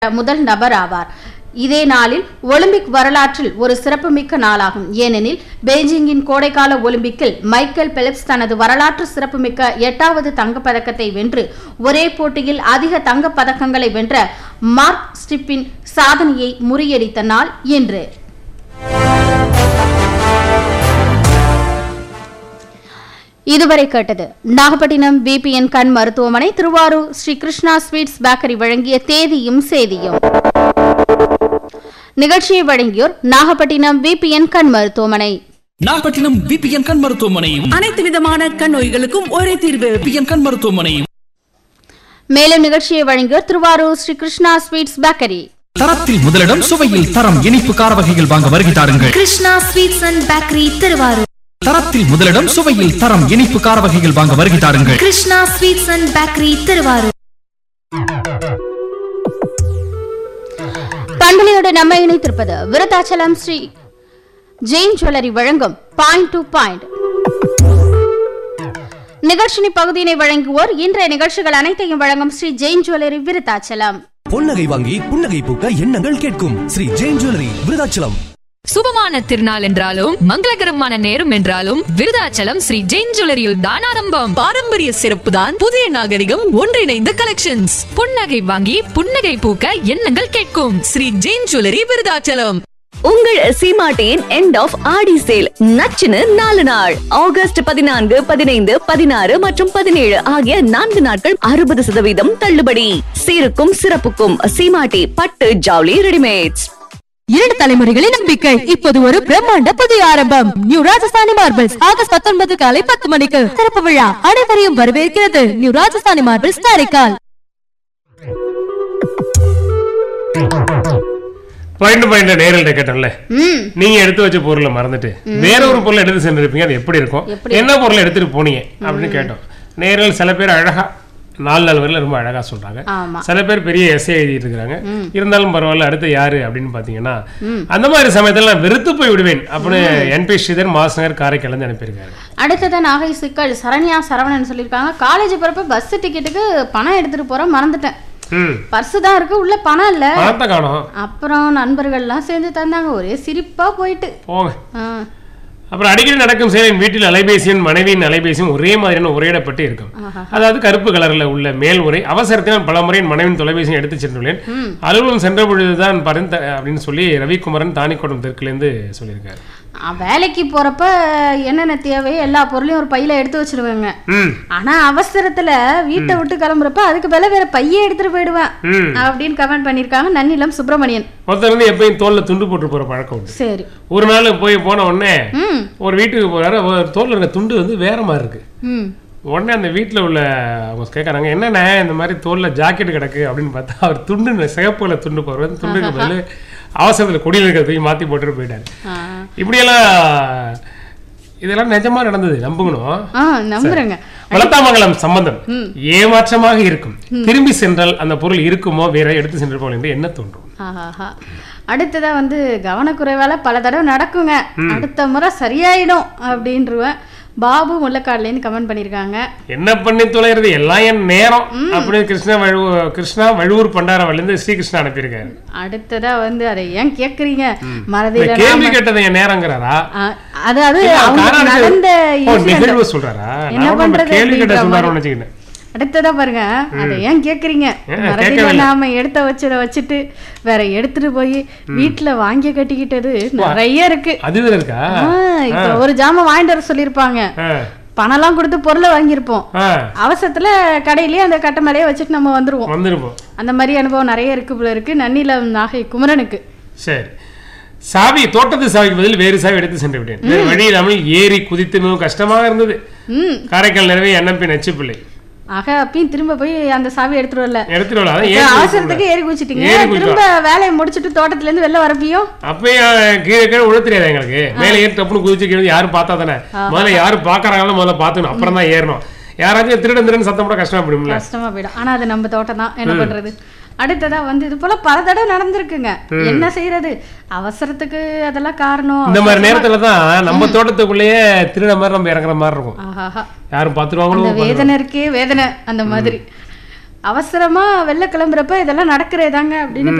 முதல் நபர் ஆவார் இதே நாளில் ஒலிம்பிக் வரலாற்றில் ஒரு சிறப்புமிக்க நாளாகும் ஏனெனில் பெய்ஜிங்கின் கோடைக்கால ஒலிம்பிக்கில் மைக்கேல் பெலிப்ஸ் தனது வரலாற்று சிறப்புமிக்க எட்டாவது தங்கப்பதக்கத்தை வென்று ஒரே போட்டியில் அதிக தங்கப் பதக்கங்களை வென்ற மார்க் ஸ்டிப்பின் சாதனையை முறியடித்த நாள் இன்று இதுவரை கேட்டது நாகப்பட்டினம் பிபிஎன் கண் மருத்துவமனை திருவாரூர் ஸ்ரீ கிருஷ்ணா ஸ்வீட்ஸ் பேக்கரி வழங்கிய தேதியும் சேதியும் நிகழ்ச்சியை வழங்கியோர் நாகப்பட்டினம் பிபிஎன் கண் மருத்துவமனை நாகப்பட்டினம் பிபிஎன் கண் மருத்துவமனை அனைத்து விதமான கண் நோய்களுக்கும் ஒரே தீர்வு பிபிஎன் கண் மருத்துவமனை மேலும் நிகழ்ச்சியை வழங்கியோர் திருவாரூர் ஸ்ரீ கிருஷ்ணா ஸ்வீட்ஸ் பேக்கரி தரத்தில் முதலிடம் சுவையில் தரம் இனிப்பு கார வகைகள் வாங்க வருகை தாருங்கள் Krishna sweets and bakery Thiruvarur தரத்தில் முதலிடம் சுவையில் தரம் இனிப்பு கார வகைகள் வாங்க வருகை தாருங்கள் Krishna sweets and bakery Thiruvarur பண்பலையோடு நம்ம இணைத்திருப்பது விருத்தாச்சலம் ஸ்ரீ ஜெயின் ஜுவல்லரி வழங்கும் பாயிண்ட் டு பாயிண்ட் நிகழ்ச்சினி பகுதியினை வழங்குவோர் இன்றைய நிகழ்ச்சிகள் அனைத்தையும் வழங்கும் ஸ்ரீ ஜெயின் ஜுவல்லரி விருத்தாச்சலம் பொன்னகை வாங்கி புன்னகை பூக்க எண்ணங்கள் கேட்கும் ஸ்ரீ ஜெயின் ஜுவல்லரி விருதாச்சலம் சுபமான திருநாள் என்றாலும் மங்களகரமான நேரம் என்றாலும் விருதாச்சலம் ஸ்ரீ ஜெயின் ஜுவல்லரியில் தான் ஆரம்பம் பாரம்பரிய சிறப்பு தான் புதிய நாகரிகம் ஒன்றிணைந்த கலெக்ஷன்ஸ் புன்னகை வாங்கி புன்னகை பூக்க எண்ணங்கள் கேட்கும் ஸ்ரீ ஜெயின் ஜுவல்லரி விருதாச்சலம் உங்கள் சீமாட்டியின் எண்ட் ஆஃப் ஆடி சேல் நச்சுன்னு நாலு நாள் ஆகஸ்ட் பதினான்கு பதினைந்து பதினாறு மற்றும் பதினேழு ஆகிய நான்கு நாட்கள் அறுபது சதவீதம் தள்ளுபடி சீருக்கும் சிறப்புக்கும் சீமாட்டி பட்டு ஜவுளி ரெடிமேட்ஸ் இரண்டு தலைமுறைகளின் நம்பிக்கை இப்போது ஒரு பிரம்மாண்ட புதிய ஆரம்பம் நியூ ராஜஸ்தானி மார்பிள்ஸ் ஆகஸ்ட் பத்தொன்பது காலை பத்து மணிக்கு திறப்பு விழா அனைவரையும் வரவேற்கிறது new Rajasthani marbles Karaikal point point நேரில் கேட்டோம்ல ம் நீங்க எடுத்து வச்ச பொருளை மறந்துட்டு வேற ஒரு பொருளை எடுத்து சென்றிருப்பீங்க அது எப்படி இருக்கும் என்ன பொருளை எடுத்துட்டு போனீங்க அப்படின்னு கேட்டோம் நேரில் சில பேர் அழகா நாலு நாள் வரையில ரொம்ப அழகா சொல்றாங்க ஆமா. சில பேர் பெரிய எஸ்ஏ எழுதிட்டு இருக்காங்க இருந்தாலும் பரவாயில்ல அடுத்து யாரு அப்படின்னு பாத்தீங்கன்னா அந்த மாதிரி சமயத்துல நான் வெறுத்து போய் விடுவேன் அப்படின்னு என்பி ஸ்ரீதர் மாசனர் காரைக்கால் இருந்து அனுப்பியிருக்காரு அடுத்தது நாகை சிக்கல் சரண்யா சரவணன் சொல்லியிருக்காங்க காலேஜ் போறப்ப பஸ் டிக்கெட்டுக்கு பணம் எடுத்துட்டு போறோம் மறந்துட்டேன் ம் பர்ஸ் தான் இருக்கு உள்ள பணம் இல்ல பணத்தை காணோம் அப்புறம் நண்பர்கள்லாம் சேர்ந்து தந்தாங்க ஒரே சிரிப்பா போயிட்டு போங்க ஆ. அப்புறம் அடிக்கடி நடக்கும் செயல் என் வீட்டில் அலைபேசியும் மனைவியின் அலைபேசியும் ஒரே மாதிரியான உரையிடப்பட்டு இருக்கும் அதாவது கருப்பு கலர்ல உள்ள மேல் உரை அவசரத்தில் நான் பல முறை என் மனைவியின் தொலைபேசியை எடுத்து சென்றுள்ளேன் அலுவலகம் சென்ற பொழுதுதான் பரிந்த அப்படின்னு சொல்லி ரவிக்குமரன் தானிக்கோட்டம் தெற்குலேருந்து சொல்லியிருக்காரு ஆ, வேலைக்கு போறப்ப என்னென்ன தேவை எல்லா பொருளையும் ஒரு பையில எடுத்து வச்சிருவேங்க ம் ஆனா அவசரத்துல வீட்டை விட்டு கிளம்புறப்ப அதுக்கு பதிலா வேற பையே எடுத்துட்டு போயிடுவேன் ம் அப்படின்னு கமெண்ட் பண்ணிருக்காங்க நன்னிலம் சுப்பிரமணியன் ஒருத்தர் வந்து எப்பயும் தோல்ல துண்டு போட்டு போற பழக்கம் உண்டு சரி ஒரு நாள் போய் போன உடனே ம் ஒரு வீட்டுக்கு போறாரு அவர் தோல்ல இருக்க துண்டு வந்து வேற மாதிரி இருக்கு ம் உடனே அந்த வீட்டில் உள்ள அவங்க கேட்குறாங்க என்னண்ணே இந்த மாதிரி தோல்ல ஜாக்கெட் கிடக்கு அப்படின்னு பார்த்தா அவர் துண்டு சிகப்புல துண்டு போடுறது துண்டுக்கு பதில் அவசரத்தில் கொடியில் இருக்கிற தூக்கி மாற்றி போட்டுட்டு போயிட்டாரு ஆ. இப்படியெல்லாம் இதெல்லாம் நிஜமா நடந்தது நம்புகணும் ஆ நம்புறேங்க வளத்தாமங்கலம் சம்பந்தம் ஏமாற்றமாக இருக்கும் திரும்பி சென்றால் அந்த பொருள் இருக்குமோ வேற எடுத்து சென்றிருப்போம் என்று என்ன தோன்றும் ஆஹாஹா அடுத்ததா வந்து கவனக்குறைவால பல தடவை நடக்குங்க அடுத்த முறை சரியாயிடும் அப்படின்றுவேன் பாபு முள்ளக்காடுலேருந்து கமெண்ட் பண்ணியிருக்காங்க என்ன பண்ணி தொலைகிறது எல்லாம் என் நேரம் அப்படின்னு கிருஷ்ணா வழு கிருஷ்ணா வழுவூர் பண்டாரவலேருந்து ஸ்ரீகிருஷ்ணா அனுப்பியிருக்காரு அடுத்ததா வந்து அதை ஏன் கேக்குறீங்க இந்த மறதியில கேள்வி நாம- கேட்டது என் நேரங்கிறாரா ஆ, அதாவது இல்ல, அவங்களுக்கு காரணம் நடந்த ஓ, incident. நிகழ்வு சொல்றாரா என்ன நான் நம்ம பண்றது கேள்வி கேட்ட அப்படின்ற சொன்னாரோன்னு மாதிரி. வச்சுக்கிட்டேன் அடுத்ததா பாருங்க அதை ஏன் கேக்குறீங்க ஏன் மறதியில கேட்கவே இல்லை. நாம எடுத்த வச்சத வச்சுட்டு வேற எடுத்துட்டு போய் வீட்டுல வாங்கி கட்டிக்கிட்டது நிறைய இருக்கு அது வேற இருக்கா ஆ, இப்ப ஒரு ஜாமான் வாங்கிட்டு வர சொல்லியிருப்பாங்க ஆ, பணம்லாம் கொடுத்து பொருளை வாங்கியிருப்போம் ஆ, அவசரத்துல கடையிலேயே அந்த கட்டை மேலேயே வச்சுட்டு நம்ம வந்துருவோம் வந்திருப்போம் அந்த மாதிரி அனுபவம் நிறைய இருக்கு போல இருக்கு நன்னிலம் நாகை குமரனுக்கு சரி சாவி தோட்டத்து சாவிக்கு பதில் வேறு சாவி எடுத்து சென்று விட்டேன் வேறு வழி இல்லாமல் ஏறி குதித்து மிகவும் கஷ்டமாக இருந்தது ம் காரைக்கால் நிறைவே என்எம்பி நச்சுப்பிள்ளை ஆக அப்பயும் திரும்ப போய் அந்த சாவி எடுத்துட்டு வரல எடுத்துட்டு வரலாம் அதான் இப்ப ஏறி அவசரத்துக்கு ஏறி குதிச்சிட்டீங்க ஏறி குதிச்சோம். திரும்ப வேலையை முடிச்சிட்டு தோட்டத்துல இருந்து வெளில வரப்பையும் அப்பயும் கீழே கீழே விழ தெரியாது எங்களுக்கு மேலே ஏறி டப்புனு குதிச்சு கீழே யாரும் பார்த்தா தானே முதல்ல யாரும் பார்க்கறாங்களோ முதல்ல பார்த்துக்கணும் அப்புறம் தான் ஏறணும் யாராச்சும் திருடன் திருடன் சத்தம் போட கஷ்டமா போயிடும்ல கஷ்டமா போயிடும் ஆனா அது நம்ம தோட்டம் தான் என்ன பண்றது அடுத்ததா வந்து இது போல பல தடவை நடந்திருக்குங்க என்ன செய்யறது அவசரத்துக்கு அதெல்லாம் காரணம் இந்த மாதிரி அவசரமா- நேரத்துல தான் நம்ம தோட்டத்துக்குள்ளேயே திருட மாதிரி நம்ம இறங்குற மாதிரி இருக்கும் ஆஹாஹா யாரும் பார்த்துருவாங்களோ அந்த வேதனை இருக்கே வேதனை அந்த மாதிரி அவசரமா வெளில கிளம்புறப்ப இதெல்லாம் நடக்கிறதாங்க அப்படின்னு